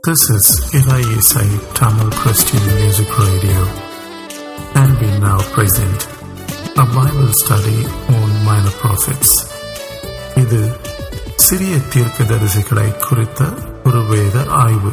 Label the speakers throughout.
Speaker 1: This is Ilai Tamil Christian Music Radio. And we now present a Bible study on minor prophets. இது சிறிய தீர்க்கதரிசிகளை குறித்த ஒரு வேத ஆய்வு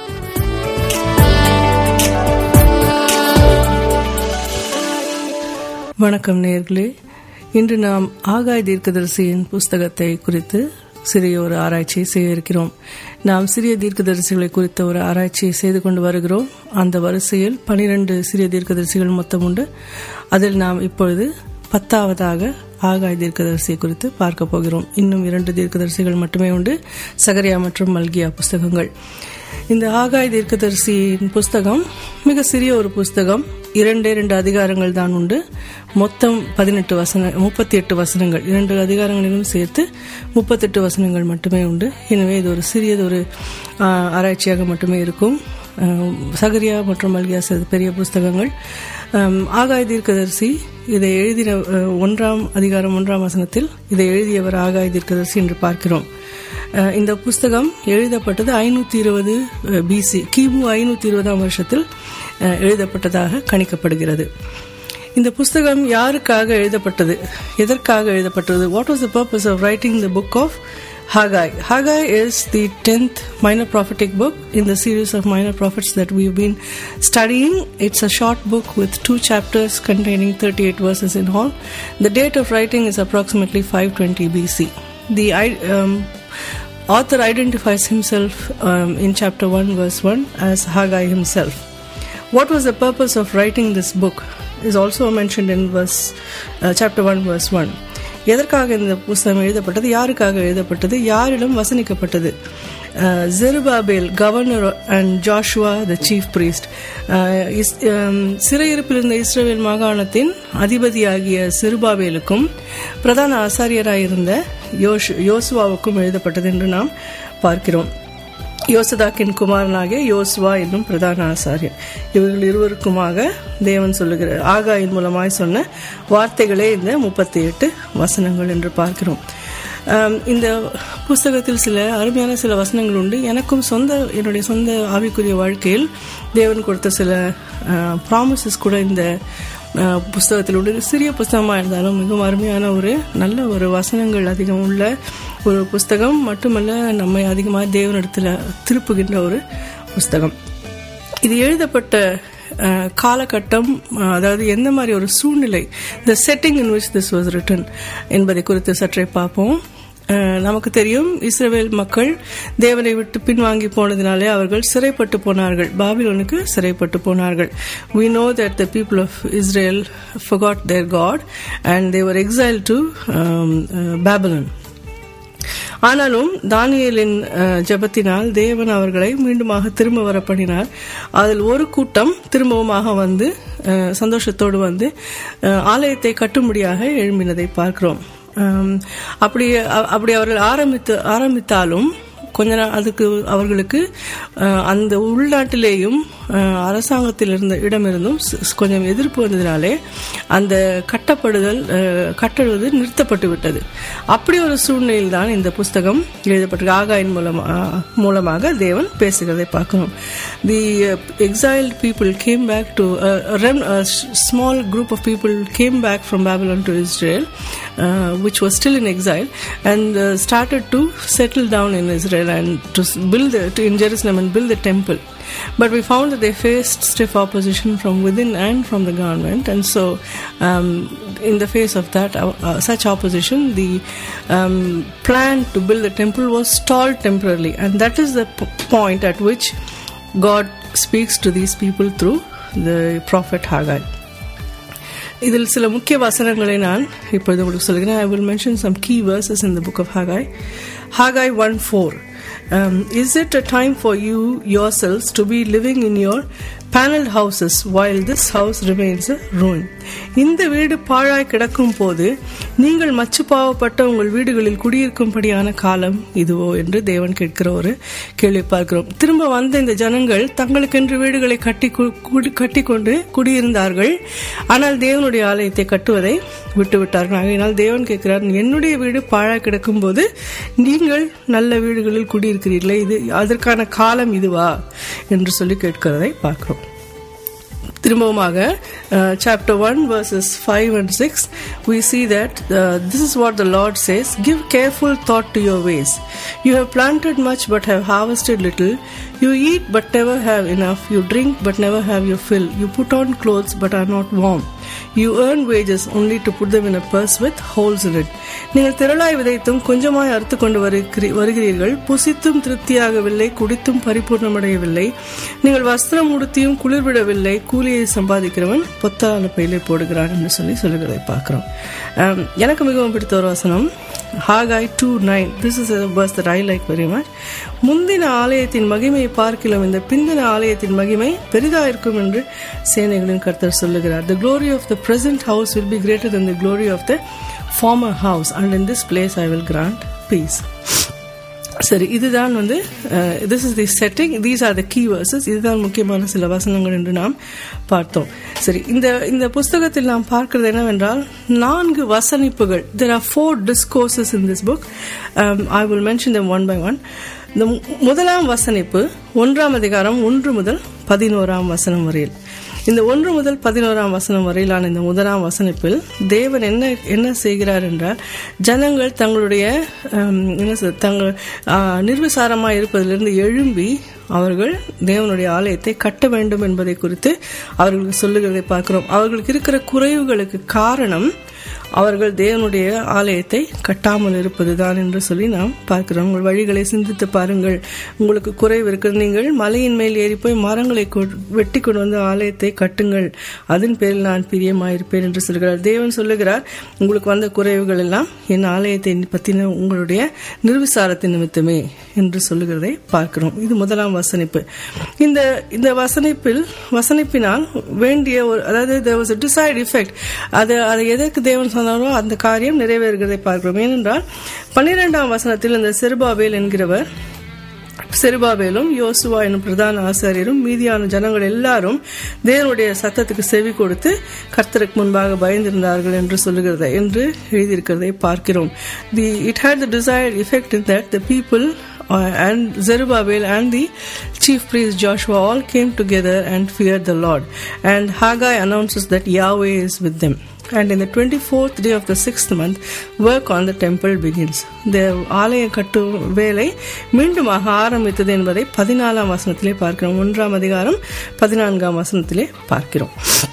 Speaker 2: வணக்கம் நேர்களே இன்று நாம் ஆகாய் தீர்க்கதரிசியின் புஸ்தகத்தை குறித்து சிறிய ஒரு ஆராய்ச்சியை செய்ய இருக்கிறோம் நாம் சிறிய தீர்க்கதரிசிகளை குறித்த ஒரு ஆராய்ச்சியை செய்து கொண்டு வருகிறோம் அந்த வரிசையில் பனிரெண்டு சிறிய தீர்க்கதரிசிகள் மொத்தம் உண்டு அதில் நாம் இப்பொழுது பத்தாவதாக ஆகாய் தீர்க்கதரிசியை குறித்து பார்க்க போகிறோம் இன்னும் இரண்டு தீர்க்கதரிசிகள் மட்டுமே உண்டு சகரியா மற்றும் மல்கியா புஸ்தகங்கள் இந்த ஆகாய் தீர்க்கதரிசியின் புஸ்தகம் மிக சிறிய ஒரு புஸ்தகம் இரண்டே இரண்டு அதிகாரங்கள் தான் உண்டு மொத்தம் பதினெட்டு வசன முப்பத்தி எட்டு வசனங்கள் இரண்டு அதிகாரங்களிலும் சேர்த்து முப்பத்தெட்டு வசனங்கள் மட்டுமே உண்டு எனவே இது ஒரு சிறியதொரு ஆஹ், ஆராய்ச்சியாக மட்டுமே இருக்கும் ஆஹ், சகரியா மற்றும் மல்கியா சில பெரிய புஸ்தகங்கள் ஆம், ஆகாய் தீர்க்கதரிசி இதை எழுதின அஹ், ஒன்றாம் அதிகாரம் ஒன்றாம் வசனத்தில் இதை எழுதியவர் ஆகாய் தீர்க்கதரிசி என்று பார்க்கிறோம் அஹ், இந்த புஸ்தகம் எழுதப்பட்டது ஐநூத்தி இருபது பிசி கிமு ஐநூத்தி இருபதாம் வருஷத்தில் அஹ், எழுதப்பட்டதாக கணிக்கப்படுகிறது இந்த புஸ்தகம் யாருக்காக எழுதப்பட்டது எதற்காக எழுதப்பட்டது what was the purpose of writing the book of Haggai. Haggai is the 10th minor prophetic book in the series of minor prophets that we've been studying. It's a short book with two chapters containing 38 verses in all. The date of writing is approximately 520 BC. The I- um, author identifies himself um, in chapter 1, verse 1 as Haggai himself. What was the purpose of writing this book is also mentioned in verse uh, chapter 1 verse 1. எதற்காக இந்த புஸ்தகம் எழுதப்பட்டது யாருக்காக எழுதப்பட்டது யாரிடம் வசனிக்கப்பட்டது Zerubbabel governor and Joshua the chief priest சிறையிருப்பில் இருந்த இஸ்ரேல் மாகாணத்தின் அதிபதியாகிய செருபாபேலுக்கும் பிரதான ஆசாரியராயிருந்த யோஷ் யோசுவாவுக்கும் எழுதப்பட்டது என்று நாம் பார்க்கிறோம் யோசதாக்கின் குமாரனாகிய யோசுவா என்னும் பிரதான ஆசாரியர் இவர்கள் இருவருக்குமாக தேவன் சொல்லுகிற ஆகாயின் மூலமாய் சொன்ன வார்த்தைகளே இந்த முப்பத்தி எட்டு வசனங்கள் என்று பார்க்கிறோம் ஆம், இந்த புஸ்தகத்தில் சில அருமையான சில வசனங்கள் உண்டு எனக்கும் சொந்த என்னுடைய சொந்த ஆவிக்குரிய வாழ்க்கையில் தேவன் கொடுத்த சில ப்ராமிசஸ் கூட இந்த அஹ், புஸ்தகத்தில் உண்டு சிறிய புஸ்தகமாக இருந்தாலும் மிகவும் அருமையான ஒரு நல்ல ஒரு வசனங்கள் அதிகம் உள்ள ஒரு புஸ்தகம் மட்டுமல்ல நம்மை அதிகமாக தேவனிடத்தில் திருப்புகின்ற ஒரு புஸ்தகம் இது எழுதப்பட்ட அஹ், காலகட்டம் அஹ், அதாவது எந்த மாதிரி ஒரு சூழ்நிலை the setting in which this was written என்பதை குறித்து சற்றே பார்ப்போம் அஹ், நமக்கு தெரியும் இஸ்ரவேல் மக்கள் தேவனை விட்டு பின்வாங்கி போனதினாலே அவர்கள் சிறைப்பட்டு போனார்கள் பாபிலோனுக்கு சிறைப்பட்டு போனார்கள் we know that the people of israel forgot their god and they were exiled to um, uh, babylon ஆனாலும் தானியேலின் அஹ், ஜெபத்தினால் தேவன் அவர்களை மீண்டுமாக திரும்ப வர பண்ணினார் அதில் ஒரு கூட்டம் திரும்பவுமாக வந்து அஹ், சந்தோஷத்தோடு வந்து அஹ், ஆலயத்தை கட்டும்படியாக எழும்பினதை பார்க்கிறோம் அம், அப்படி அ- அப்படி அவர்கள் ஆரம்பித்து ஆரம்பித்தாலும் கொஞ்ச நாள் அதுக்கு அவர்களுக்கு அஹ், அந்த உள்நாட்டிலேயும் அஹ், அரசாங்கத்தில் இருந்த இடமிருந்தும் ஸ்- ஸ் கொஞ்சம் எதிர்ப்பு வந்ததினாலே அந்த கட்டப்படுதல் அஹ், கட்டுவது நிறுத்தப்பட்டு விட்டது அப்படி ஒரு சூழ்நிலையில் தான் இந்த புஸ்தகம் எழுதப்பட்டிருக்கு ஆகாயின் மூலமா மூலமாக தேவன் பேசுகிறதை பார்க்கணும் the exiled people came back to small group of people came back from Babylon to Israel which was still in exile and uh, started to settle down in Israel and to s- build the, to, in Jerusalem and build the temple. But we found that they faced stiff opposition from within and from the government, and so um, in the face of that, uh, uh, such opposition, the um, plan to build the temple was stalled temporarily, and that is the p- point at which God speaks to these people through the prophet Haggai. இதில் சில முக்கிய வசனங்களை நான் இப்பொழுது உங்களுக்கு சொல்கிறேன் I will mention some key verses in the book of Haggai Haggai one four is it a time for you yourselves to be living in your paneled houses while this house remains a ruin இந்த வீடு பாழாய் கிடக்கும் போது நீங்கள் மச்சு பாவப்பட்ட உங்கள் வீடுகளில் குடியிருக்கும்படியான காலம் இதுவோ என்று தேவன் கேட்கிற ஒரு கேள்வி பார்க்கிறோம் திரும்ப வந்த இந்த ஜனங்கள் தங்களுக்கென்று வீடுகளை கட்டி கட்டி கொண்டு குடியிருந்தார்கள் ஆனால் தேவனுடைய ஆலயத்தை கட்டுவதை விட்டுவிட்டார்கள் ஆகையினால் தேவன் கேட்கிறார் என்னுடைய வீடு பாழாய் கிடக்கும் போது நீங்கள் நல்ல வீடுகளில் குடியிருக்கிறீர்களே இது அதற்கான காலம் இதுவா என்று சொல்லி கேட்கிறதை பார்க்கிறோம் திரும்பவுமாக chapter one verses five and six we see that this is what the Lord says give careful thought to your ways you have planted much but have harvested little you eat but never have enough you drink but never have you fill you put on clothes but are not warm you earn wages only to put them in a purse with holes in it நீங்கள் திரளாய் விதைத்தும் கொஞ்சமாய் அறுத்து கொண்டு வருகிறீர்கள் புசித்தும் திருப்தியாகவில்லை குடித்தும் பரிபூர்ணமடையவில்லை நீங்கள் வஸ்திரம் உடுத்தியும் குளிர்விடவில்லை கூலியை சம்பாதிக்கிறவன் பொத்தான பையிலே போடுகிறான் என்று சொல்லி சொல்லுகிறதை பார்க்கிறோம் எனக்கு மிகவும் பிடித்த ஒரு வசனம் Haggai two nine this is verse that I like very much முந்தின ஆலயத்தின் மகிமையை பார்க்கலாம் இந்த பிந்தின ஆலயத்தின் மகிமை பெரிதாயிருக்கும் என்று சேனைகளின் கர்த்தர் சொல்லுகிறார் the glory of the present house will be greater than the glory of the former house and in this place I will grant peace சரி இதுதான் வந்து this is the setting these are the key verses இதுதான் முக்கியமான சில வசனங்கள் என்று நாம் பார்த்தோம் சரி இந்த இந்த புஸ்தகத்தில் நாம் பார்க்கிறது என்னவென்றால் நான்கு வசனிப்புகள் there are four discourses in this book I will mention them one by one இந்த முதலாம் வசனிப்பு ஒன்றாம் அதிகாரம் ஒன்று முதல் பதினோராம் வசனம் வரையில் இந்த ஒன்று முதல் பதினோராம் வசனம் வரையிலான இந்த முதலாம் வசனிப்பில் தேவன் என்ன என்ன செய்கிறார் என்றால் ஜனங்கள் தங்களுடைய என்ன தங்கள் நிர்விசாரமாக இருப்பதிலிருந்து எழும்பி அவர்கள் தேவனுடைய ஆலயத்தை கட்ட வேண்டும் என்பதை குறித்து அவர்களுக்கு சொல்லுகிறதை பார்க்கிறோம் அவர்களுக்கு இருக்கிற குறைவுகளுக்கு காரணம் அவர்கள் தேவனுடைய ஆலயத்தை கட்டாமல் இருப்பதுதான் என்று சொல்லி நாம் பார்க்கிறோம் உங்கள் வழிகளை சிந்தித்து பாருங்கள் உங்களுக்கு குறைவு இருக்கிறது நீங்கள் மலையின் மேல் ஏறி போய் மரங்களை வெட்டி கொண்டு வந்து ஆலயத்தை கட்டுங்கள் அதன் பேரில் நான் பிரியமாயிருப்பேன் என்று சொல்கிறார் தேவன் சொல்லுகிறார் உங்களுக்கு வந்த குறைவுகள் எல்லாம் என் ஆலயத்தை பற்றின உங்களுடைய நிர்விசாரத்தின் நிமித்தமே என்று சொல்லுகிறதை பார்க்கிறோம் இது முதலாம் வசனிப்பு இந்த இந்த வசனிப்பில் வசனிப்பினால் வேண்டிய ஒரு அதாவது டிசைட் இஃபெக்ட் அது அதை எதற்கு தேவன் சொன்னாரோ அந்த காரியம் நிறைவேறுகிறதை பார்க்கிறோம் ஏனென்றால் பன்னிரெண்டாம் வசனத்தில் இந்த செருபாவேல் என்கிறவர் செருபாவேலும் யோசுவா எனும் பிரதான ஆசாரியரும் மீதியான ஜனங்கள் எல்லாரும் தேவனுடைய சத்தத்துக்கு செவி கொடுத்து கர்த்தருக்கு முன்பாக பயந்திருந்தார்கள் என்று சொல்லுகிறத என்று எழுதியிருக்கிறதை பார்க்கிறோம் the it had the desired effect in that the people uh, and Zerubbabel and the chief priest Joshua all came together and feared the Lord. And Haggai announces that Yahweh is with them. And in the 24th day of the sixth month, work on the temple begins. The ஆலய கட்டு வேலை மீண்டுமாக ஆரம்பித்தது என்பதை பதினாலாம் வசனத்திலே பார்க்கிறோம் ஒன்றாம் அதிகாரம் பதினான்காம் வசனத்திலே பார்க்கிறோம்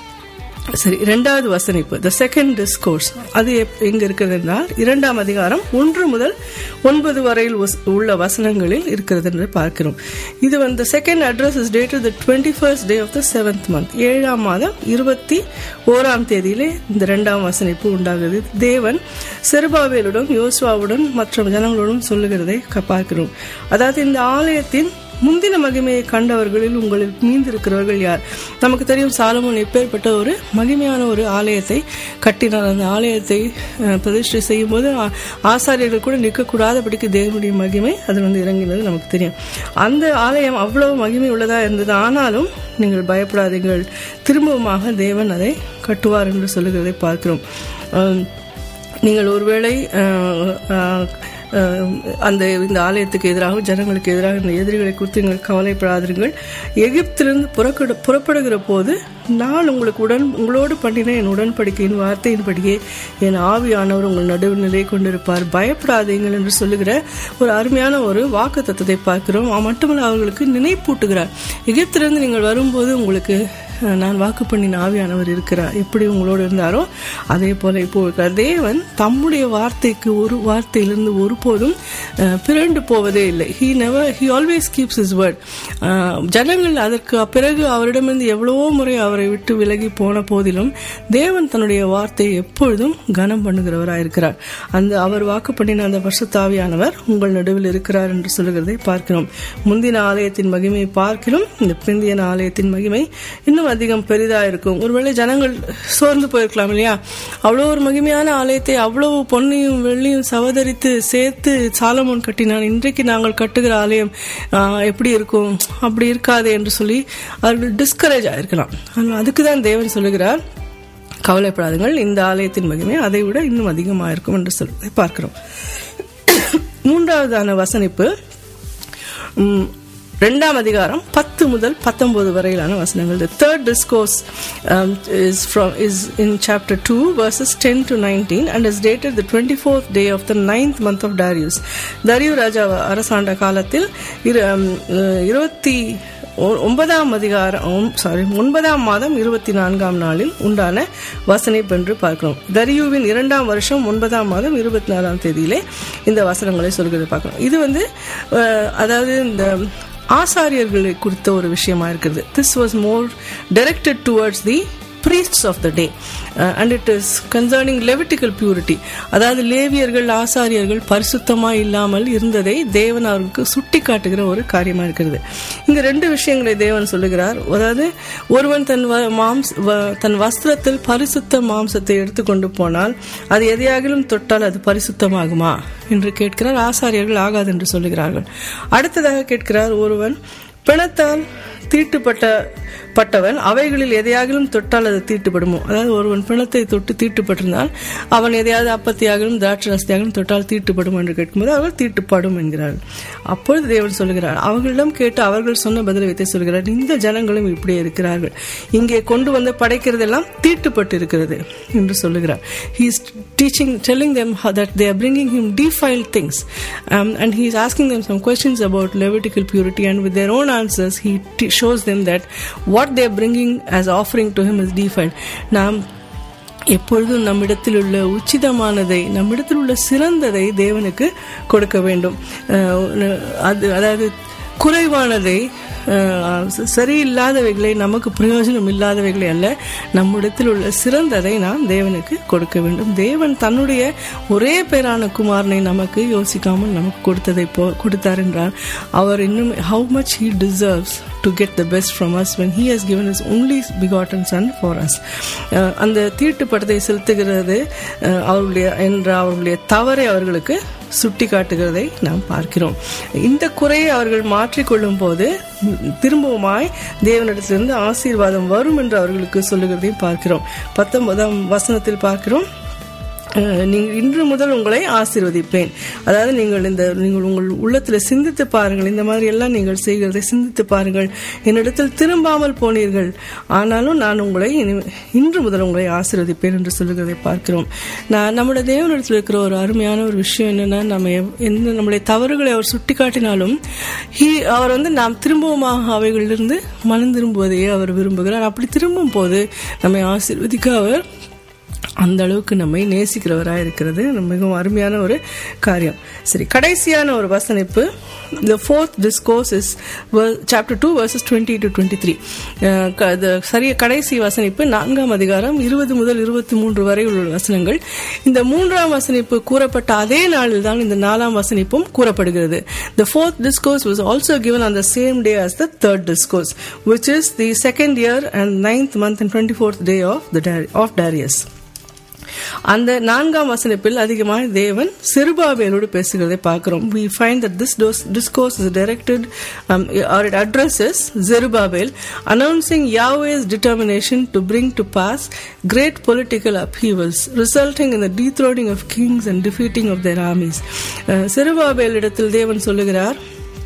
Speaker 2: சரி இரண்டாவது வசனிப்பு த செகண்ட் டிஸ்கோர்ஸ் அது எங்க இருக்கிறது என்றால் இரண்டாம் அதிகாரம் ஒன்று முதல் ஒன்பது வரையில் உள்ள வசனங்களில் இருக்கிறது என்று பார்க்கிறோம் இது வந்து second address is dated the twenty first day of the seventh month ஏழாம் மாதம் இருபத்தி ஓராம் தேதியிலே இந்த இரண்டாம் வசனிப்பு உண்டாகுது தேவன் செருபாவேலுடன் யோசுவாவுடன் மற்ற ஜனங்களுடன் சொல்லுகிறதை பார்க்கிறோம் அதாவது இந்த ஆலயத்தின் முந்தின மகிமையை கண்டவர்களில் உங்களில் மீந்திருக்கிறவர்கள் யார் நமக்கு தெரியும் சாலமோன் எப்பேற்பட்ட ஒரு மகிமையான ஒரு ஆலயத்தை கட்டினார் அந்த ஆலயத்தை பிரதிஷ்டை செய்யும் போது ஆசாரியர்கள் கூட நிற்கக்கூடாதபடிக்கு தேவனுடைய மகிமை அதில் வந்து இறங்கினது நமக்கு தெரியும் அந்த ஆலயம் அவ்வளவு மகிமை உள்ளதா இருந்தது ஆனாலும் நீங்கள் பயப்படாதீர்கள் திரும்பவுமாக தேவன் அதை கட்டுவார் என்று சொல்லுகிறதை பார்க்கிறோம் நீங்கள் ஒருவேளை அந்த இந்த ஆலயத்துக்கு எதிராக ஜனங்களுக்கு எதிராக இந்த எதிரிகளை குறித்து நீங்கள் கவலைப்படாதீர்கள் எகிப்திலிருந்து புறக்கடு புறப்படுகிற போது நான் உங்களுக்கு உடன் உங்களோடு பண்ணின என் உடன்படிக்கையின் வார்த்தையின்படியே என் ஆவியானவர் உங்கள் நடுவுநிலை கொண்டிருப்பார் பயப்படாதீங்கள் என்று சொல்லுகிற ஒரு அருமையான ஒரு வாக்கு தத்துவத்தை பார்க்கிறோம் மட்டுமல்ல அவர்களுக்கு நினைப்பூட்டுகிறார் எகிப்திலிருந்து நீங்கள் வரும்போது உங்களுக்கு அஹ், நான் வாக்கு பண்ணின ஆவியானவர் இருக்கிறார் எப்படி உங்களோடு இருந்தாரோ அதே போல இப்போ இருக்கிறார் தேவன் தம்முடைய வார்த்தைக்கு ஒரு வார்த்தையிலிருந்து ஒருபோதும் அஹ், பிறண்டு போவதே இல்லை he never he always keeps his word ஜனங்கள் அதற்கு பிறகு அவரிடமிருந்து எவ்வளவோ முறை அவரை விட்டு விலகி போன போதிலும் தேவன் தன்னுடைய வார்த்தையை எப்பொழுதும் கனம் பண்ணுகிறவராய் இருக்கிறார் அந்த அவர் வாக்கு பண்ணின அந்த பரிசுத்தாவியானவர் உங்கள் நடுவில் இருக்கிறார் என்று சொல்லுகிறதை பார்க்கிறோம் முந்தின ஆலயத்தின் மகிமையை பார்க்கிறோம் இந்த பிந்தியன ஆலயத்தின் மகிமை இன்னும் அதிகம் பெரிதா இருக்கும் ஒருவேளை ஜனங்கள் சோர்ந்து போயிருக்கலாம் இல்லையா அவ்வளோ ஒரு மகிமையான ஆலயத்தை அவ்வளவு பொன்னையும் வெள்ளியும் சவதரித்து சேர்த்து சாலமோன் கட்டினான் இன்றைக்கு நாங்கள் கட்டுகிற ஆலயம் ஆஹ், எப்படி இருக்கும் அப்படி இருக்காது என்று சொல்லி அவர்கள் டிஸ்கரேஜ் ஆயிருக்கலாம் ஆனால் அதுக்கு தான் தேவன் சொல்லுகிறார் கவலைப்படாதுங்கள் இந்த ஆலயத்தின் மகிமை அதை விட இன்னும் அதிகமாக இருக்கும் என்று சொல்வதை பார்க்கிறோம் மூன்றாவதான வசனிப்பு ம், ரெண்டாம் அதிகாரம் பத்து முதல் பத்தொன்பது வரையிலான வசனங்கள் the third discourse um, is from is in chapter 2 verses 10 to 19 and is dated the 24th day of the ninth month of Darius தரியு ராஜா அரசாண்ட காலத்தில் இரு um, அஹ், இருபத்தி ஒ- ஒன்பதாம் அதிகாரம் சாரி ஒன்பதாம் மாதம் இருபத்தி நான்காம் நாளில் உண்டான வசனிப்பு என்று பார்க்கிறோம் தரியுவின் இரண்டாம் வருஷம் ஒன்பதாம் மாதம் இருபத்தி நாலாம் தேதியிலே இந்த வசனங்களை சொல்கிறது பார்க்கிறோம் இது வந்து அஹ், அதாவது இந்த ஆசாரியர்களை குறித்த ஒரு விஷயமா இருக்கிறது this was more directed towards the priests of the day uh, and it is concerning levitical purity அதாவது லேவியர்கள் ஆசாரியர்கள் பரிசுத்தமா இல்லாமல் இருந்ததை தேவன் அவர்களுக்கு சுட்டி காட்டுகிற ஒரு காரியமா இருக்கிறது இங்க ரெண்டு விஷயங்களை தேவன் சொல்லுகிறார் அதாவது ஒருவன் தன் வ- மாம்ஸ் வ- தன் வஸ்திரத்தில் பரிசுத்த மாம்சத்தை எடுத்துக்கொண்டு போனால் அது எதையாகிலும் தொட்டால் அது பரிசுத்தமாகுமா என்று கேட்கிறார் ஆசாரியர்கள் ஆகாது என்று சொல்லுகிறார்கள் அடுத்ததாக கேட்கிறார் ஒருவன் பிணத்தால் தீட்டுப்பட்ட பட்டவன் அவைகளில் எதையாகிலும் தொட்டால் அது தீட்டுப்படுமோ அதாவது ஒருவன் பிணத்தை தொட்டு தீட்டுப்பட்டிருந்தால் அவன் எதையாவது அப்பத்தியாகிலும் திராட்சை ரசத்தையாகிலும் தொட்டால் தீட்டுப்படும் என்று கேட்கும்போது அவர்கள் தீட்டுப்படும் என்கிறார்கள் அப்பொழுது தேவன் சொல்கிறார் அவர்களிடம் கேட்டு அவர்கள் சொன்ன பதிலை வைத்து சொல்கிறார் இந்த ஜனங்களும் இப்படியே இருக்கிறார்கள் இங்கே கொண்டு வந்து படைக்கிறதெல்லாம் தீட்டுப்பட்டு இருக்கிறது என்று சொல்லுகிறார் he is teaching telling them how that they are bringing him defiled things um, and he is asking them some questions about levitical purity and with their own answers he t- shows them that what they are bringing as offering to him is defiled நாம் எப்பொழுதும் நம்மிடத்தில் உள்ள உச்சிதமானதை நம்மிடத்தில் உள்ள சிறந்ததை தேவனுக்கு கொடுக்க வேண்டும் அஹ் அது அதாவது குறைவானதை அஹ், ச- சரியில்லாதவைகளை நமக்கு பிரயோஜனம் இல்லாதவைகளை அல்ல நம்மிடத்தில் உள்ள சிறந்ததை நாம் தேவனுக்கு கொடுக்க வேண்டும் தேவன் தன்னுடைய ஒரே பேரான குமாரனை நமக்கு யோசிக்காமல் நமக்கு கொடுத்ததை போ கொடுத்தார் என்றால் அவர் இன்னும் how much he deserves to get the best from us when he has given his only begotten son for us அஹ், அந்த தீட்டு படத்தை செலுத்துகிறது அஹ், அவர்களுடைய என்ற அவர்களுடைய தவறை அவர்களுக்கு சுட்டி காட்டுகிறதை நாம் பார்க்கிறோம் இந்த குறையை அவர்கள் மாற்றிக்கொள்ளும் போது திரும்பவுமாய் தேவனிடத்திலிருந்து ஆசீர்வாதம் வரும் என்று அவர்களுக்கு சொல்லுகிறதையும் பார்க்கிறோம் பத்தொன்பதாம் வசனத்தில் பார்க்கிறோம் அஹ், நீங்கள் இன்று முதல் உங்களை ஆசீர்வதிப்பேன் அதாவது நீங்கள் இந்த நீங்கள் உங்கள் உள்ளத்தில் சிந்தித்து பாருங்கள் இந்த மாதிரி எல்லாம் நீங்கள் செய்கிறதை சிந்தித்து பாருங்கள் என்னிடத்தில் திரும்பாமல் போனீர்கள் ஆனாலும் நான் உங்களை இனி- இன்று முதல் உங்களை ஆசீர்வதிப்பேன் என்று சொல்லுகிறதை பார்க்கிறோம் நான் நம்முடைய தேவனிடத்தில் இருக்கிற ஒரு அருமையான ஒரு விஷயம் என்னன்னா நம்ம எவ்- எந்த நம்முடைய தவறுகளை அவர் சுட்டி காட்டினாலும் he அவர் வந்து நாம் திரும்பவுமாக அவைகளிலிருந்து மனம் திரும்புவதையே அவர் விரும்புகிறார் அப்படி திரும்பும் போது நம்மை ஆசீர்வதிக்க அவர் அந்த அளவுக்கு நம்மை நேசிக்கிறவராக இருக்கிறது மிகவும் அருமையான ஒரு காரியம் சரி கடைசியான ஒரு வசனிப்பு the fourth discourse is ver- chapter 2 verses 20 to 23 அஹ் க- the சரிய கடைசி வசனிப்பு நான்காம் அதிகாரம் இருபது முதல் இருபத்தி மூன்று வரை உள்ள வசனங்கள் இந்த மூன்றாம் வசனிப்பு கூறப்பட்ட அதே நாளில் தான் இந்த நாலாம் வசனிப்பும் கூறப்படுகிறது the fourth discourse was also given on the same day as the third discourse which is the second year and ninth month and 24th day of the Dar- of Darius அந்த நான்காம் வசனத்தில் அதிகமாக தேவன் செருபாபேலோடு பேசுகிறதை பார்க்கிறோம் we find that this dos- discourse is directed um, or it addresses Zerubbabel announcing Yahweh's determination to bring to pass great political upheavals resulting in the dethroning of kings and defeating of their armies uh, Zerubbabel இடத்தில் தேவன் சொல்லுகிறார்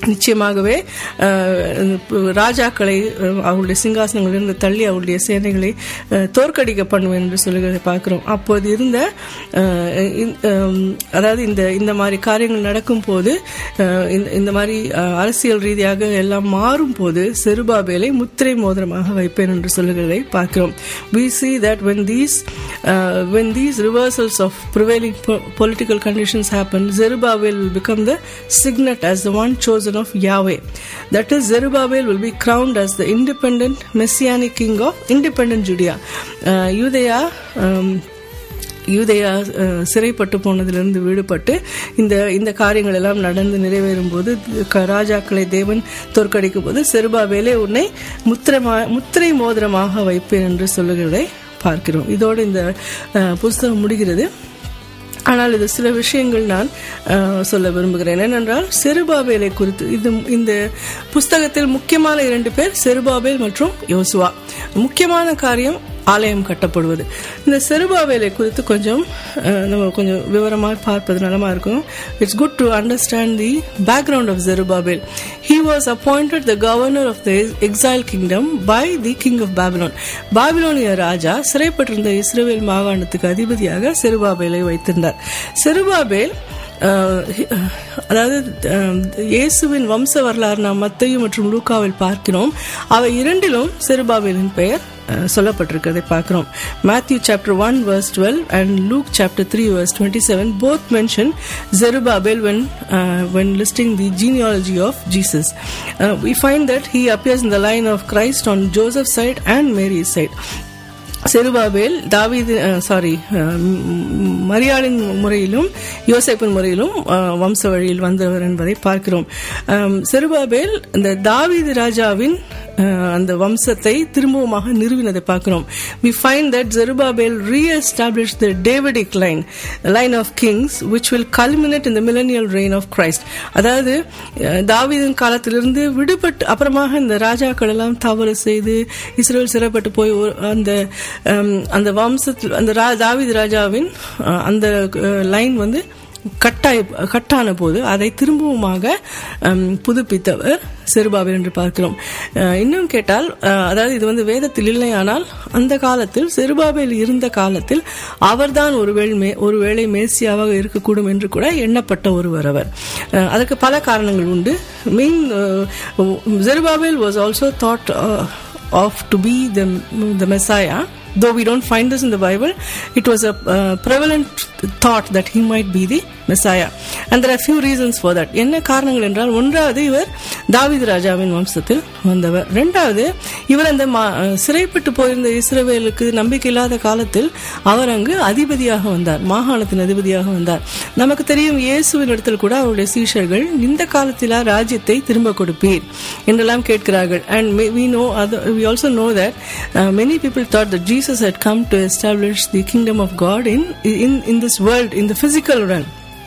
Speaker 2: நிச்சயமாகவே அஹ், ராஜாக்களை அஹ், அவருடைய சிங்காசனங்களிலிருந்து தள்ளி அவருடைய சேனைகளை அஹ், தோற்கடிக்க பண்ணுவேன் என்று சொல்லுகிறதை பார்க்கிறோம் அப்போது இருந்த அஹ், இந்த- அஹ், அதாவது இந்த இந்த மாதிரி காரியங்கள் நடக்கும் போது அஹ், இந்த- இந்த மாதிரி அஹ், அரசியல் ரீதியாக எல்லாம் மாறும் போது செருபாபேலை முத்திரை மோதிரமாக வைப்பேன் என்று சொல்லுகிறதை பார்க்கிறோம் we see that when these uh, when these reversals of prevailing po- political conditions happen zerubbabel will become the signet as the one chosen of yahweh that is zerubbabel will be crowned as the independent messianic king of independent judea uh, Judea um, யூதேயா அஹ், சிறைப்பட்டு போனதிலிருந்து விடுபட்டு இந்த இந்த காரியங்கள் எல்லாம் நடந்து நிறைவேறும் போது க- ராஜாக்களை தேவன் தோற்கடிக்கும் போது செருபாவேலே உன்னை முத்திரமா முத்திரை மோதிரமாக வைப்பேன் என்று சொல்லுகிறதை பார்க்கிறோம் இதோடு இந்த அஹ், புஸ்தகம் முடிகிறது ஆனால் இது சில விஷயங்கள் நான் அஹ், சொல்ல விரும்புகிறேன் ஏனென்றால் செருபாபேலை குறித்து இது இந்த புஸ்தகத்தில் முக்கியமான இரண்டு பேர் செருபாபேல் மற்றும் யோசுவா முக்கியமான காரியம் ஆலயம் கட்டப்படுவது இந்த செருபாவேலை குறித்து கொஞ்சம் அஹ், நம்ம கொஞ்சம் விவரமாக பார்ப்பது நலமா இருக்கும் it's good to understand the background of Zerubbabel he was appointed the governor of the exile kingdom by the king of Babylon பாபிலோனிய ராஜா சிறைப்பட்டிருந்த இஸ்ரேல் மாகாணத்துக்கு அதிபதியாக செருபாபேலை வைத்திருந்தார் செருபாபேல் அஹ், அதாவது அஹ், இயேசுவின் வம்ச வரலாறு நாம் மத்தையும் மற்றும் லூக்காவில் பார்க்கிறோம் அவை இரண்டிலும் செருபாபேலின் பெயர் அஹ், சொல்லப்பட்டிருக்கிறதை பார்க்கிறோம் Matthew chapter one verse twelve and Luke chapter three verse twenty seven both mention Zerubbabel when uh, when listing the genealogy of Jesus. Uh, we find that he appears in the line of Christ on Joseph's side and Mary's side. செருபாபேல் தாவீது sorry மரியாளின் முறையிலும் யோசேப்பின் முறையிலும் அஹ், வம்ச வழியில் வந்தவர் என்பதை பார்க்கிறோம் அம், செருபாபேல் இந்த தாவீது ராஜாவின் அஹ், அந்த வம்சத்தை திரும்பவுமாக நிறுவினதை பார்க்கிறோம் we find that Zerubbabel re-established the Davidic line line of kings which will culminate in the millennial reign of Christ அதாவது அஹ், தாவீதின் காலத்திலிருந்து விடுபட்டு அப்புறமாக இந்த ராஜாக்கள் எல்லாம் தவறு செய்து இஸ்ரேல் சிறைப்பட்டு போய் ஒரு- அந்த அம், அந்த வம்சத்தில் அந்த ரா- தாவீது ராஜாவின் அஹ், அந்த லைன் வந்து கட்டாய கட்டான போது அதை திரும்பவுமாக அம், புதுப்பித்தவர் செருபாபேல் என்று பார்க்கிறோம் அஹ், இன்னும் கேட்டால் அஹ், அதாவது இது வந்து வேதத்தில் இல்லையானால் அந்த காலத்தில் செருபாபேல் இருந்த காலத்தில் அவர்தான் ஒருவேளை மே ஒருவேளை மேசியாவாக இருக்கக்கூடும் என்று கூட எண்ணப்பட்ட ஒருவர் அவர் அஹ், அதற்கு பல காரணங்கள் உண்டு main Zerubbabel was also thought of to be the the Messiah. Though we don't find this in the Bible, it was a uh, prevalent thought that he might be the Messiah. And there are few reasons for that. என்ன காரணங்கள் என்றால் ஒன்றாவது இவர் தாவீது ராஜாவின் வம்சத்தில் வந்தவர் ரெண்டாவது இவர் அந்த மா- சிறைப்பட்டு போயிருந்த இஸ்ரவேலுக்கு நம்பிக்கை இல்லாத காலத்தில் அவர் அங்கு அதிபதியாக வந்தார் மாகாணத்தின் அதிபதியாக வந்தார் நமக்கு தெரியும் இயேசுவின் இடத்தில் கூட அவருடைய சீஷர்கள் இந்த காலத்திலா ராஜ்யத்தை திரும்ப கொடுப்பீர் என்றெல்லாம் கேட்கிறார்கள் and we know other, we also know that uh, many people thought that Jesus had come to establish the kingdom of God in in in this world in the physical realm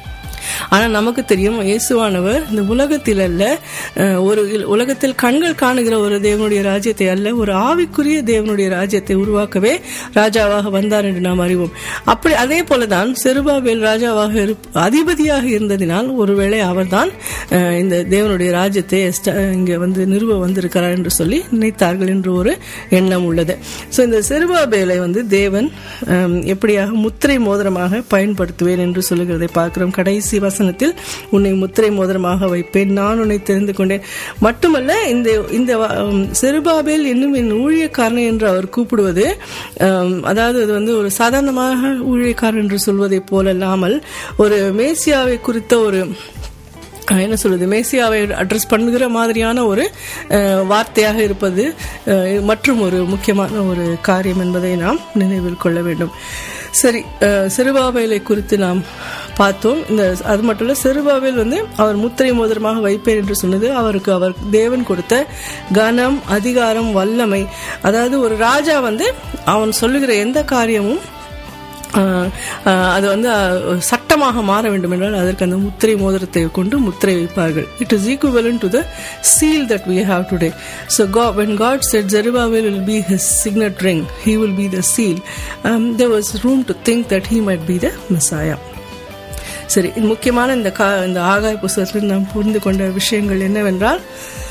Speaker 2: ஆனா நமக்கு தெரியும் இயேசுவானவர் இந்த உலகத்தில் அல்ல அஹ், ஒரு இல்- உலகத்தில் கண்கள் காணுகிற ஒரு தேவனுடைய ராஜ்யத்தை அல்ல ஒரு ஆவிக்குரிய தேவனுடைய ராஜ்யத்தை உருவாக்கவே ராஜாவாக வந்தார் என்று நாம் அறிவோம் அப்படி அதே போலதான் செருபாபேல் ராஜாவாக இருப்- அதிபதியாக இருந்ததினால் ஒருவேளை அவர்தான் அஹ், இந்த தேவனுடைய ராஜ்யத்தை எஸ்ட- இங்க வந்து நிறுவ வந்திருக்கிறார் என்று சொல்லி நினைத்தார்கள் என்று ஒரு எண்ணம் உள்ளது ஸோ இந்த செருபாபேலை வந்து தேவன் அஹ், எப்படியாக முத்திரை மோதிரமாக பயன்படுத்துவேன் என்று சொல்லுகிறதை பார்க்கிறோம் கடைசி வசனத்தில் உன்னை முத்திரை மோதிரமாக வைப்பேன் நான் உன்னை தெரிந்து கொண்டேன் மட்டுமல்ல இந்த இந்த வ- உம், செருபாபேல் என்னும் என் ஊழியக்காரன் என்று அவர் கூப்பிடுவது உம், அதாவது அது வந்து ஒரு சாதாரணமாக ஊழியக்காரன் என்று சொல்வதை போல இல்லாமல் ஒரு மேசியாவை குறித்த ஒரு அஹ், என்ன சொல்றது மேசியாவை அட்ரஸ் பண்ணுகிற மாதிரியான ஒரு அஹ், வார்த்தையாக இருப்பது அஹ், மற்றும் ஒரு முக்கியமான ஒரு காரியம் என்பதை நாம் நினைவில் கொள்ள வேண்டும் சரி அஹ், சிறுபாபேலை குறித்து நாம் பார்த்தோம் இந்த அது மட்டும் இல்ல சிறுபாபேல் வந்து அவர் முத்திரை மோதிரமாக வைப்பேன் என்று சொன்னது அவருக்கு அவர் தேவன் கொடுத்த கனம் அதிகாரம் வல்லமை அதாவது ஒரு ராஜா வந்து அவன் சொல்லுகிற எந்த காரியமும் ஆஹ் ஆஹ் அது வந்து ஆஹ், சட்டமாக மாற வேண்டும் என்றால் அதற்கு அந்த முத்திரை மோதிரத்தை கொண்டு முத்திரை வைப்பார்கள் it is equivalent to the seal that we have today so god when god said zerubbabel will be his signet ring he will be the seal um, there was room to think that he might be the messiah சரி இது முக்கியமான இந்த கா இந்த ஆகாய புஸ்தகத்தில் நாம் புரிந்து கொண்ட விஷயங்கள் என்னவென்றால்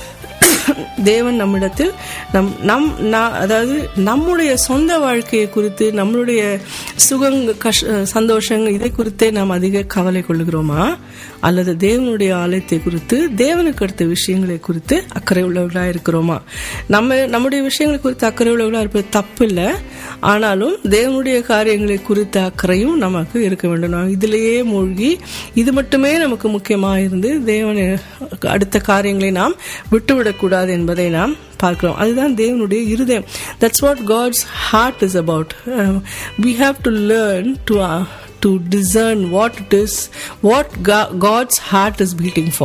Speaker 2: தேவன் நம்மிடத்தில் நம் நம் நா- அதாவது நம்முடைய சொந்த வாழ்க்கையை குறித்து நம்மளுடைய சுகங்க கஷ் சந்தோஷங்கள் இதை குறித்தே நாம் அதிக கவலை கொள்ளுகிறோமா அல்லது தேவனுடைய ஆலயத்தை குறித்து தேவனுக்கு அடுத்த விஷயங்களை குறித்து அக்கறை உள்ளவர்களாக இருக்கிறோமா நம்ம நம்முடைய விஷயங்களை குறித்து அக்கறை உள்ளவர்களாக இருப்பது தப்பு இல்லை ஆனாலும் தேவனுடைய காரியங்களை குறித்த அக்கறையும் நமக்கு இருக்க வேண்டும் நாம் இதிலேயே மூழ்கி இது மட்டுமே நமக்கு முக்கியமாக இருந்து தேவனை அடுத்த காரியங்களை நாம் விட்டுவிடக்கூடாது என்பதை நாம் பார்க்கிறோம் அதுதான் தேவனுடைய இருதயம் that's what God's heart is about we have to learn to to discern what it is what Ga- God's heart is beating for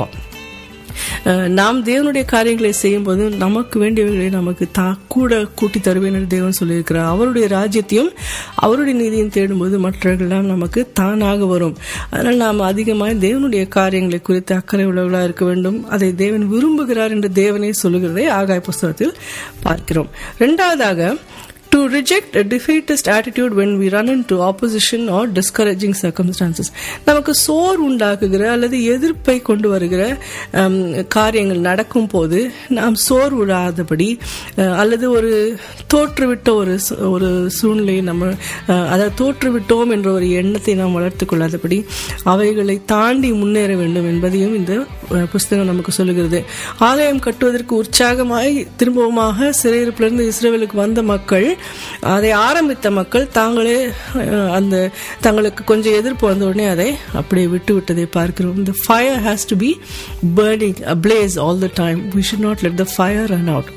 Speaker 2: அஹ் நாம் தேவனுடைய காரியங்களை செய்யும்போது நமக்கு வேண்டியவர்களை நமக்கு தா கூட கூட்டி தருவேன் என்று தேவன் சொல்லியிருக்கிறார் அவருடைய ராஜ்யத்தையும் அவருடைய நீதியும் தேடும்போது மற்றவர்களெல்லாம் நமக்கு தானாக வரும் அதனால் நாம் அதிகமாக தேவனுடைய காரியங்களை குறித்து அக்கறை உள்ளவர்களாக இருக்க வேண்டும் அதை தேவன் விரும்புகிறார் என்று தேவனே சொல்லுகிறதை ஆகாய புஸ்தகத்தில் பார்க்கிறோம் இரண்டாவதாக to reject a defeatist attitude when we run into opposition or discouraging circumstances நமக்கு சோர் உண்டாக்குகிற அல்லது எதிர்ப்பை கொண்டு வருகிற ஹம், காரியங்கள் நடக்கும் போது நாம் சோர் விடாதபடி அஹ், அல்லது ஒரு தோற்றுவிட்ட ஒரு சு- ஒரு சூழ்நிலையை நம்ம அஹ், அதாவது தோற்றுவிட்டோம் என்ற ஒரு எண்ணத்தை நாம் வளர்த்துக் கொள்ளாதபடி அவைகளை தாண்டி முன்னேற வேண்டும் என்பதையும் இந்த அஹ், புஸ்தகம் நமக்கு சொல்லுகிறது ஆலயம் கட்டுவதற்கு உற்சாகமாய் திரும்பவுமாக சிறையிருப்பிலிருந்து இஸ்ரேலுக்கு வந்த மக்கள் அதை ஆரம்பித்த மக்கள் தாங்களே அஹ், அந்த தங்களுக்கு கொஞ்சம் எதிர்ப்பு வந்த உடனே அதை அப்படியே விட்டு விட்டதை பார்க்கிறோம் the fire has to be burning ablaze all the time we should not let the fire run out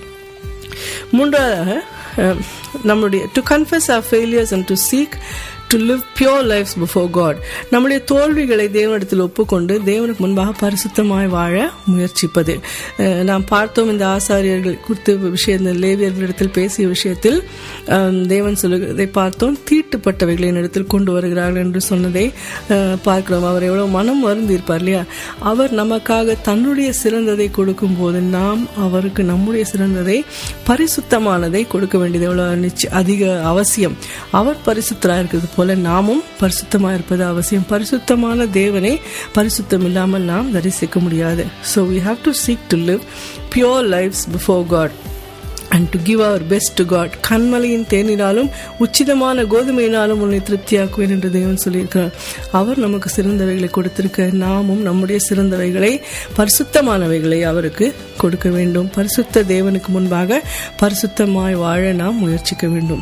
Speaker 2: மூன்றாவதாக அஹ், நம்முடைய to confess our failures and to seek to live pure lives before God நம்முடைய தோல்விகளை தேவனிடத்தில் ஒப்புக்கொண்டு தேவனுக்கு முன்பாக பரிசுத்தமாய் வாழ முயற்சிப்பது அஹ், நாம் பார்த்தோம் இந்த ஆசாரியர்கள் குறித்த விஷயத்தில் லேவியர்களிடத்தில் பேசிய விஷயத்தில் அஹ், தேவன் சொல்லுகிறதை பார்த்தோம் தீட்டுப்பட்டவைகளை என்னிடத்தில் கொண்டு வருகிறார்கள் என்று சொன்னதை அஹ், பார்க்கிறோம் அவர் எவ்வளவு மனம் வருந்தி இருப்பார் இல்லையா அவர் நமக்காக தன்னுடைய சிறந்ததை கொடுக்கும் போது நாம் அவருக்கு நம்முடைய சிறந்ததை பரிசுத்தமானதை கொடுக்க வேண்டியது எவ்வளவு நிச்சய அதிக அவசியம் அவர் பரிசுத்தராக இருக்கிறது போல நாமும் பரிசுத்தமாக இருப்பது அவசியம் பரிசுத்தமான தேவனை பரிசுத்தம் இல்லாமல் நாம் தரிசிக்க முடியாது so we have to seek to live pure lives before God and to give our best to God கண்மலையின் தேனினாலும் உச்சிதமான கோதுமையினாலும் உன்னை திருப்தியாக்குவேன் என்று தேவன் சொல்லியிருக்கிறார் அவர் நமக்கு சிறந்தவைகளை கொடுத்திருக்க நாமும் நம்முடைய சிறந்தவைகளை பரிசுத்தமானவைகளை அவருக்கு கொடுக்க வேண்டும் பரிசுத்த தேவனுக்கு முன்பாக பரிசுத்தமாய் வாழ நாம் முயற்சிக்க வேண்டும்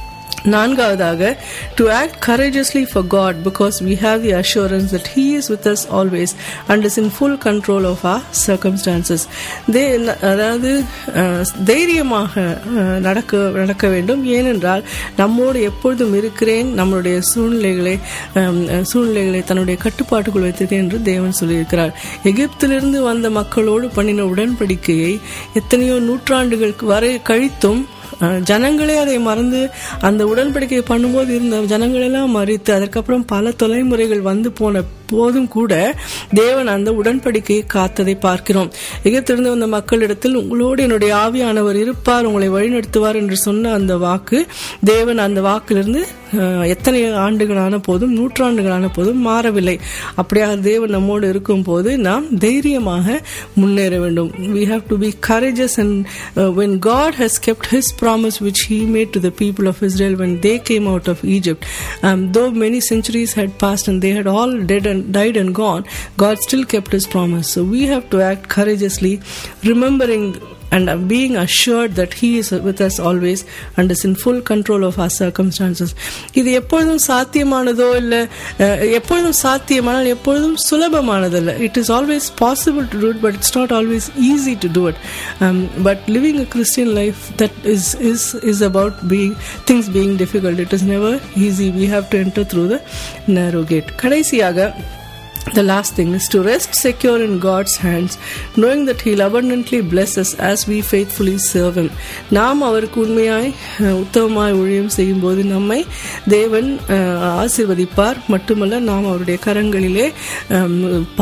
Speaker 2: நான்காவதாக to act courageously for God because we have the assurance that he is with us always and is in full control of our circumstances they அதாவது அஹ், தைரியமாக அஹ், நடக்க நடக்க வேண்டும் ஏனென்றால் நம்மோடு எப்பொழுதும் இருக்கிறேன் நம்மளுடைய சூழ்நிலைகளை அஹ், சூழ்நிலைகளை தன்னுடைய கட்டுப்பாட்டுக்குள் வைத்திருக்கேன் என்று தேவன் சொல்லியிருக்கிறார் எகிப்திலிருந்து வந்த மக்களோடு பண்ணின உடன்படிக்கையை எத்தனையோ நூற்றாண்டுகளுக்கு வரை கழித்தும் அஹ், ஜனங்களே அதை மறந்து அந்த உடன்படிக்கை பண்ணும்போது இருந்த ஜனங்களெல்லாம் மறித்து அதற்கப்புறம் பல தலைமுறைகள் வந்து போன போதும் கூட தேவன் அந்த உடன்படிக்கையை காத்ததை பார்க்கிறோம் எகிப்திலிருந்து வந்த மக்களிடத்தில் உங்களோடு என்னுடைய ஆவியானவர் இருப்பார் உங்களை வழிநடத்துவார் என்று சொன்ன அந்த வாக்கு தேவன் அந்த வாக்கிலிருந்து அஹ், எத்தனை ஆண்டுகளான போதும் நூற்றாண்டுகளான போதும் மாறவில்லை அப்படியாக தேவன் நம்மோடு இருக்கும் போது நாம் தைரியமாக முன்னேற வேண்டும் we have to be courageous and uh, when god has kept his promise which he made to the people of israel when they came out of egypt um, though many centuries had passed and they had all dead and died and gone god still kept his promise so we have to act courageously remembering and uh, being assured that he is with us always and is in full control of our circumstances இது எப்பொழுதும் சாத்தியமானதோ இல்லை எப்பொழுதும் சாத்தியமானால் எப்பொழுதும் சுலபமானதல்ல it is always possible to do it but it's not always easy to do it but living a Christian life that is is is about being things being difficult it is never easy we have to enter through the narrow gate கடைசியாக The last thing is to rest secure in God's hands, knowing that He'll abundantly bless us as we faithfully serve Him. நாம் அவருக்கு உண்மையாய் அஹ், உத்தமமாய் ஊழியம் செய்யும்போது நம்மை தேவன் அஹ், ஆசீர்வதிப்பார் மட்டுமல்ல நாம் அவருடைய கரங்களிலே அம்,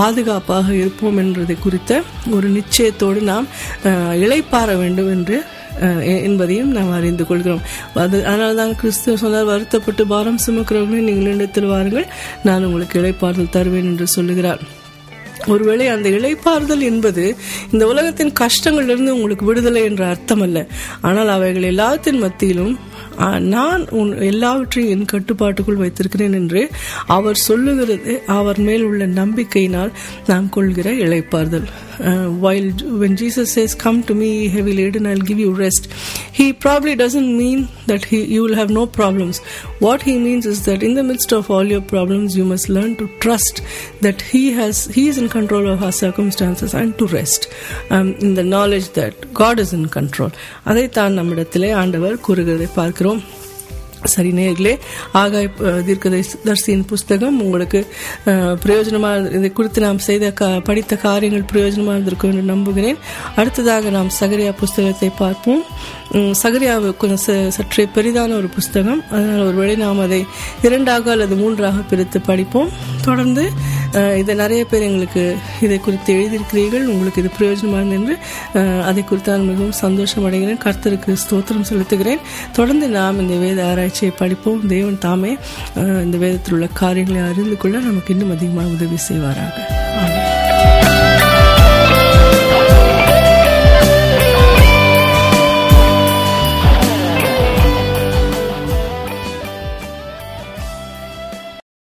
Speaker 2: பாதுகாப்பாக இருப்போம் என்றதை குறித்த ஒரு நிச்சயத்தோடு நாம் அஹ், இளைப்பாற வேண்டும் என்று அஹ், எ- என்பதையும் நாம் அறிந்து கொள்கிறோம் அது அதனால தான் கிறிஸ்துவ சொன்னார் வருத்தப்பட்டு பாரம் சுமக்கிறவர்களே நீங்கள் இடத்தில் வாருங்கள் நான் உங்களுக்கு இளைப்பாறுதல் தருவேன் என்று சொல்லுகிறார் ஒருவேளை அந்த இளைப்பாறுதல் என்பது இந்த உலகத்தின் கஷ்டங்களிலிருந்து உங்களுக்கு விடுதலை என்ற அர்த்தம் அல்ல ஆனால் அவைகள் எல்லாத்தின் மத்தியிலும் ஆ, நான் உன் எல்லாவற்றையும் என் கட்டுப்பாட்டுக்குள் வைத்திருக்கிறேன் என்று அவர் சொல்லுகிறது அவர் மேல் உள்ள நம்பிக்கையினால் நாம் கொள்கிற இளைப்பாறுதல் while when Jesus says come to me heavy laden I'll give you rest he probably doesn't mean that he, you will have no problems what he means is that in the midst of all your problems you must learn to trust that he has he is in control of our circumstances and to rest um, in the knowledge that God is in control அதைத்தான் நம்மிடத்திலே ஆண்டவர் கூறுகிறதை பார்க்கிறோம் சரி நேர்களே ஆகாய் அஹ், தீர்க்கதரிசியின் புஸ்தகம் உங்களுக்கு அஹ், பிரயோஜனமா இதை குறித்து நாம் செய்த கா படித்த காரியங்கள் பிரயோஜனமாக இருந்திருக்கும் என்று நம்புகிறேன் அடுத்ததாக நாம் சகரியா புஸ்தகத்தை பார்ப்போம் உம், சகரியாவு கொஞ்சம் ச- சற்றே பெரிதான ஒரு புஸ்தகம் அதனால் ஒருவேளை நாம் அதை இரண்டாக அல்லது மூன்றாக பிரித்து படிப்போம் தொடர்ந்து அஹ், இதை நிறைய பேர் எங்களுக்கு இதை குறித்து எழுதியிருக்கிறீர்கள் உங்களுக்கு இது பிரயோஜனமாக இருந்தது என்று அஹ், அதை குறித்து நான் மிகவும் சந்தோஷம் அடைகிறேன் கர்த்தருக்கு ஸ்தோத்திரம் செலுத்துகிறேன் தொடர்ந்து நாம் இந்த வேத ஆராய்ச்சியை படிப்போம் தேவன் தாமே அஹ், இந்த வேதத்தில் உள்ள காரியங்களை அறிந்து கொள்ள நமக்கு இன்னும் அதிகமாக உதவி செய்வாராக ஆமென்.